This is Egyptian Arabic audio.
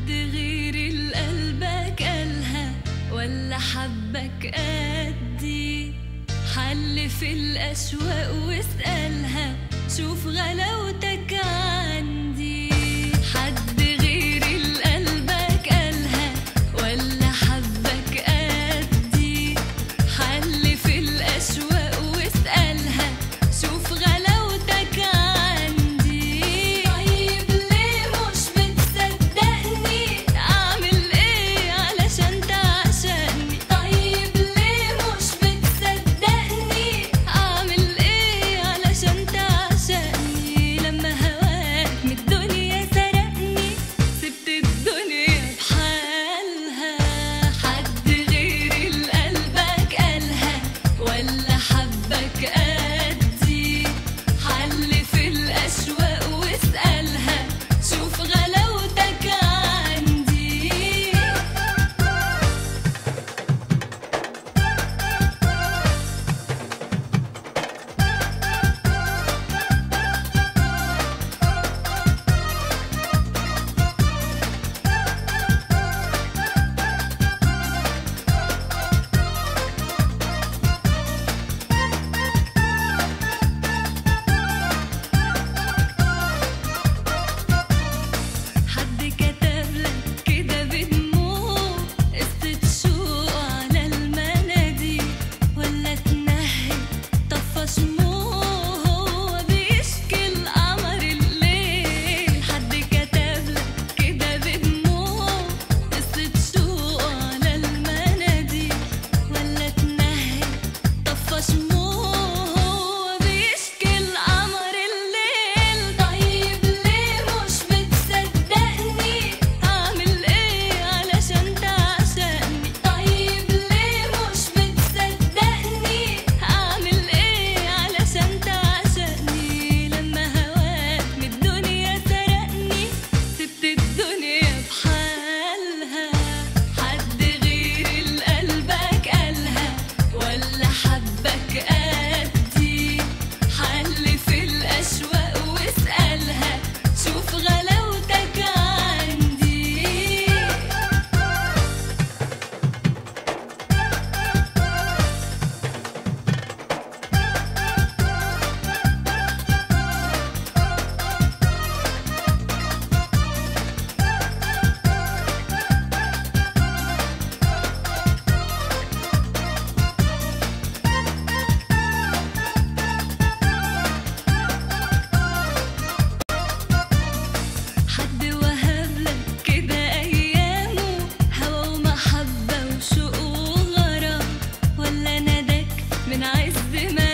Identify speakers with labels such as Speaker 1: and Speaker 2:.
Speaker 1: حد غير القلبك قالها ولا حبك قدي حل في الأشواق واسألها شوف غلاوتك عندي حد غير القلبك قالها ولا حبك قدي حل في الأشواق واسألها شوف غلاوتك عندي طيب ليه مش بتصدقني أعمل إيه علشان تعشقني طيب ليه مش بتصدقني أعمل إيه علشان تعشقني لما هواك من الدنيا سرقني سبت الدنيا بحالها حد غير القلبك قالها ولا حبك قدي حل في الأشواق واسألها شوف غلاوتك عندي حد كتب لك كده بدموع قصة شوق على المناديل ولا اتنهد طفى شموع هو بيشكي القمر الليل حد كتب لك كده بدموع قصة شوق على المناديل ولا اتنهد طفى شموع هو بيشكي القمر الليل طيب ليه مش بتصدقني أعمل إيه علشان تعشقني طيب ليه مش بتصدقني أعمل إيه علشان تعشقني لما هواك من الدنيا سرقني سبت الدنيا بحالها حد غير القلبك قالها ولا حبك قدي حل في الأشواق واسألها شوف غلاوتك عندي حد وهب لك كده أيامه هوا ومحبة وشوق وغرام ولا ندك من عز ما